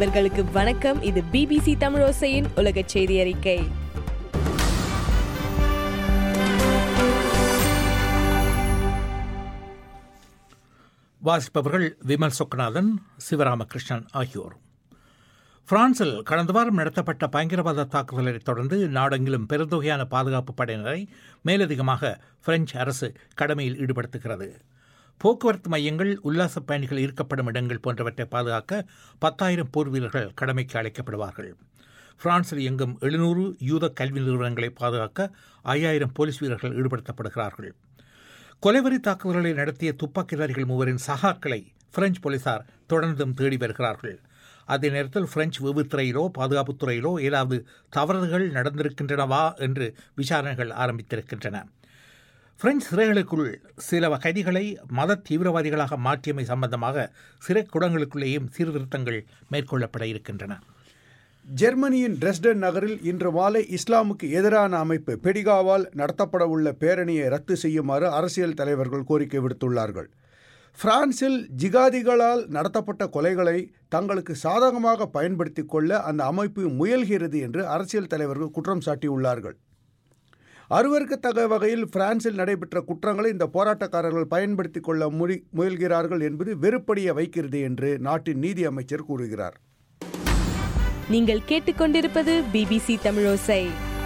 நண்பர்களுக்கு வணக்கம் இது பிபிசி தமிழோசையின் உலக செய்தி அறிக்கை வாசிப்பவர்கள் விமல் சொக்கநாதன் சிவராமகிருஷ்ணன் ஆகியோர் பிரான்சில் கடந்த வாரம் நடத்தப்பட்ட பயங்கரவாத தாக்குதலை தொடர்ந்து நாடெங்கிலும் பெருந்தொகையான பாதுகாப்பு படையினரை மேலதிகமாக பிரெஞ்சு அரசு கடமையில் ஈடுபடுத்துகிறது போக்குவரத்து மையங்கள் உல்லாச பயணிகள் ஈர்க்கப்படும் இடங்கள் போன்றவற்றை பாதுகாக்க பத்தாயிரம் போர் வீரர்கள் கடமைக்கு அழைக்கப்படுவார்கள் பிரான்சில் எங்கும் எழுநூறு யூத கல்வி நிறுவனங்களை பாதுகாக்க ஐயாயிரம் போலீஸ் வீரர்கள் ஈடுபடுத்தப்படுகிறார்கள் கொலைவரி தாக்குதல்களை நடத்திய துப்பாக்கிதாரிகள் மூவரின் சகாக்களை பிரெஞ்சு போலீசார் தொடர்ந்தும் தேடி வருகிறார்கள் அதே நேரத்தில் பிரெஞ்சு வெவுத்துறையிலோ பாதுகாப்புத் துறையிலோ ஏதாவது தவறுகள் நடந்திருக்கின்றனவா என்று விசாரணைகள் ஆரம்பித்திருக்கின்றன பிரெஞ்சு சிறைகளுக்குள் சில கைதிகளை மத தீவிரவாதிகளாக மாற்றியமை சம்பந்தமாக சிறை குடங்களுக்குள்ளேயும் சீர்திருத்தங்கள் மேற்கொள்ளப்பட இருக்கின்றன ஜெர்மனியின் டிரெஸ்டன் நகரில் இன்று மாலை இஸ்லாமுக்கு எதிரான அமைப்பு பெடிகாவால் நடத்தப்படவுள்ள பேரணியை ரத்து செய்யுமாறு அரசியல் தலைவர்கள் கோரிக்கை விடுத்துள்ளார்கள் பிரான்சில் ஜிகாதிகளால் நடத்தப்பட்ட கொலைகளை தங்களுக்கு சாதகமாக பயன்படுத்திக் கொள்ள அந்த அமைப்பு முயல்கிறது என்று அரசியல் தலைவர்கள் குற்றம் சாட்டியுள்ளார்கள் அருவருக்கத்தக்க வகையில் பிரான்சில் நடைபெற்ற குற்றங்களை இந்த போராட்டக்காரர்கள் பயன்படுத்திக் கொள்ள முடி முயல்கிறார்கள் என்பது வெறுப்படைய வைக்கிறது என்று நாட்டின் நீதி அமைச்சர் கூறுகிறார் நீங்கள் கேட்டுக்கொண்டிருப்பது பிபிசி தமிழோசை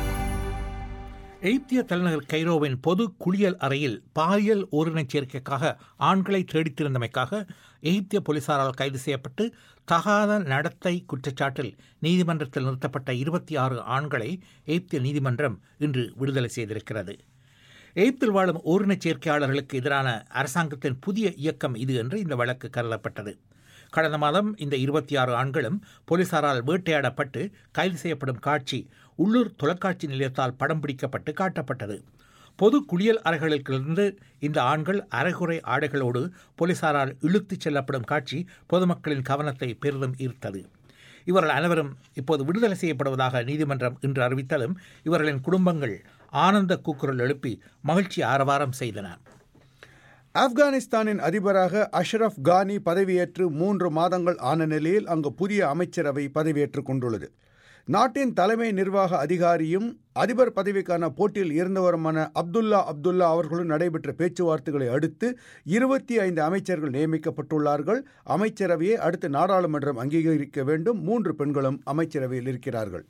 எகிப்திய தலைநகர் கைரோவின் பொது குளியல் அறையில் பாலியல் ஓரினச் சேர்க்கைக்காக ஆண்களை தேடித்திருந்தமைக்காக எகிப்திய போலீசாரால் கைது செய்யப்பட்டு தகாத நடத்தை குற்றச்சாட்டில் நீதிமன்றத்தில் நிறுத்தப்பட்ட இருபத்தி ஆறு ஆண்களை எகிப்திய நீதிமன்றம் இன்று விடுதலை செய்திருக்கிறது எகிப்தில் வாழும் ஓரினச் சேர்க்கையாளர்களுக்கு எதிரான அரசாங்கத்தின் புதிய இயக்கம் இது என்று இந்த வழக்கு கருதப்பட்டது கடந்த மாதம் இந்த இருபத்தி ஆறு ஆண்களும் போலீசாரால் வேட்டையாடப்பட்டு கைது செய்யப்படும் காட்சி உள்ளூர் தொலைக்காட்சி நிலையத்தால் படம் பிடிக்கப்பட்டு காட்டப்பட்டது பொது குளியல் அறைகளிலிருந்து இந்த ஆண்கள் அரைகுறை ஆடைகளோடு போலீசாரால் இழுத்துச் செல்லப்படும் காட்சி பொதுமக்களின் கவனத்தை பெரிதும் ஈர்த்தது இவர்கள் அனைவரும் இப்போது விடுதலை செய்யப்படுவதாக நீதிமன்றம் இன்று அறிவித்தாலும் இவர்களின் குடும்பங்கள் ஆனந்த கூக்குரல் எழுப்பி மகிழ்ச்சி ஆரவாரம் செய்தன ஆப்கானிஸ்தானின் அதிபராக அஷ்ரப் கானி பதவியேற்று மூன்று மாதங்கள் ஆன நிலையில் அங்கு புதிய அமைச்சரவை பதவியேற்றுக் கொண்டுள்ளது நாட்டின் தலைமை நிர்வாக அதிகாரியும் அதிபர் பதவிக்கான போட்டியில் இருந்தவருமான அப்துல்லா அப்துல்லா அவர்களுடன் நடைபெற்ற பேச்சுவார்த்தைகளை அடுத்து இருபத்தி ஐந்து அமைச்சர்கள் நியமிக்கப்பட்டுள்ளார்கள் அமைச்சரவையை அடுத்து நாடாளுமன்றம் அங்கீகரிக்க வேண்டும் மூன்று பெண்களும் அமைச்சரவையில் இருக்கிறார்கள்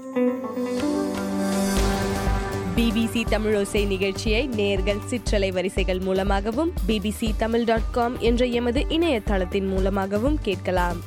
பிபிசி தமிழோசை நிகழ்ச்சியை நேர்கள் சிற்றலை வரிசைகள் மூலமாகவும் பிபிசி தமிழ் டாட் காம் என்ற எமது இணையதளத்தின் மூலமாகவும் கேட்கலாம்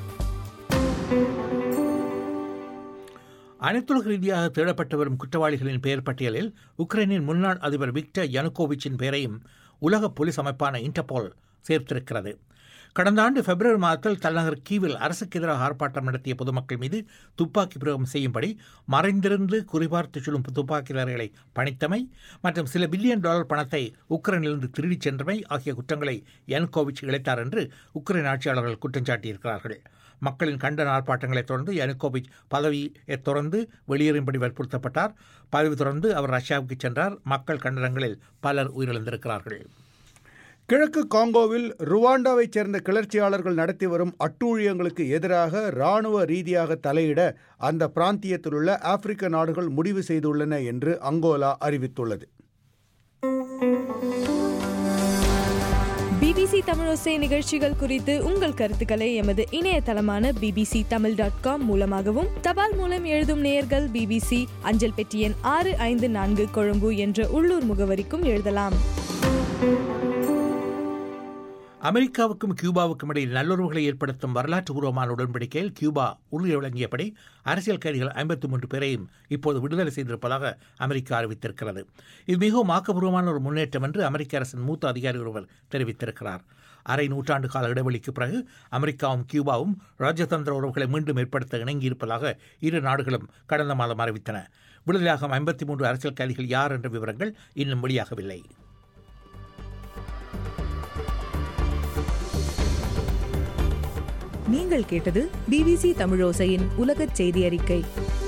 அனைத்துலக ரீதியாக தேடப்பட்டு வரும் குற்றவாளிகளின் பெயர் பட்டியலில் உக்ரைனின் முன்னாள் அதிபர் விக்டர் யனுகோவிச்சின் பெயரையும் உலக போலீஸ் அமைப்பான இன்டர்போல் சேர்த்திருக்கிறது கடந்த ஆண்டு பிப்ரவரி மாதத்தில் தலைநகர் கீவில் அரசுக்கு எதிராக ஆர்ப்பாட்டம் நடத்திய பொதுமக்கள் மீது துப்பாக்கி பிரயோகம் செய்யும்படி மறைந்திருந்து குறிபார்த்து சொல்லும் துப்பாக்கிதாரிகளை பணித்தமை மற்றும் சில பில்லியன் டாலர் பணத்தை உக்ரைனிலிருந்து திருடிச் சென்றமை ஆகிய குற்றங்களை யனுகோவிச் இழைத்தார் என்று உக்ரைன் ஆட்சியாளர்கள் குற்றம் சாட்டியிருக்கிறார்கள் மக்களின் கண்டன ஆர்ப்பாட்டங்களைத் தொடர்ந்து யனுகோவிச் பதவியை தொடர்ந்து வெளியேறும்படி வற்புறுத்தப்பட்டார் பதவி தொடர்ந்து அவர் ரஷ்யாவுக்கு சென்றார் மக்கள் கண்டனங்களில் பலர் உயிரிழந்திருக்கிறார்கள் கிழக்கு காங்கோவில் ருவாண்டாவைச் சேர்ந்த கிளர்ச்சியாளர்கள் நடத்தி வரும் அட்டூழியங்களுக்கு எதிராக இராணுவ ரீதியாக தலையிட அந்த பிராந்தியத்தில் உள்ள ஆப்பிரிக்க நாடுகள் முடிவு செய்துள்ளன என்று அங்கோலா அறிவித்துள்ளது பிபிசி தமிழோசை நிகழ்ச்சிகள் குறித்து உங்கள் கருத்துக்களை எமது இணையதளமான பிபிசி தமிழ் டாட் காம் மூலமாகவும் தபால் மூலம் எழுதும் நேயர்கள் பிபிசி அஞ்சல் பெட்டி எண் ஆறு ஐந்து நான்கு கொழும்பு என்ற உள்ளூர் முகவரிக்கும் எழுதலாம் அமெரிக்காவுக்கும் கியூபாவுக்கும் இடையில் நல்லுறவுகளை ஏற்படுத்தும் வரலாற்று பூர்வமான உடன்படிக்கையில் கியூபா உறுதி வழங்கியபடி அரசியல் கைதிகள் ஐம்பத்தி மூன்று பேரையும் இப்போது விடுதலை செய்திருப்பதாக அமெரிக்கா அறிவித்திருக்கிறது இது மிகவும் ஆக்கப்பூர்வமான ஒரு முன்னேற்றம் என்று அமெரிக்க அரசின் மூத்த அதிகாரி ஒருவர் தெரிவித்திருக்கிறார் அரை நூற்றாண்டு கால இடைவெளிக்கு பிறகு அமெரிக்காவும் கியூபாவும் ராஜதந்திர உறவுகளை மீண்டும் ஏற்படுத்த இணங்கியிருப்பதாக இரு நாடுகளும் கடந்த மாதம் அறிவித்தன விடுதலையாகும் ஐம்பத்தி மூன்று அரசியல் கைதிகள் யார் என்ற விவரங்கள் இன்னும் வெளியாகவில்லை நீங்கள் கேட்டது பிபிசி தமிழோசையின் உலகச் செய்தி அறிக்கை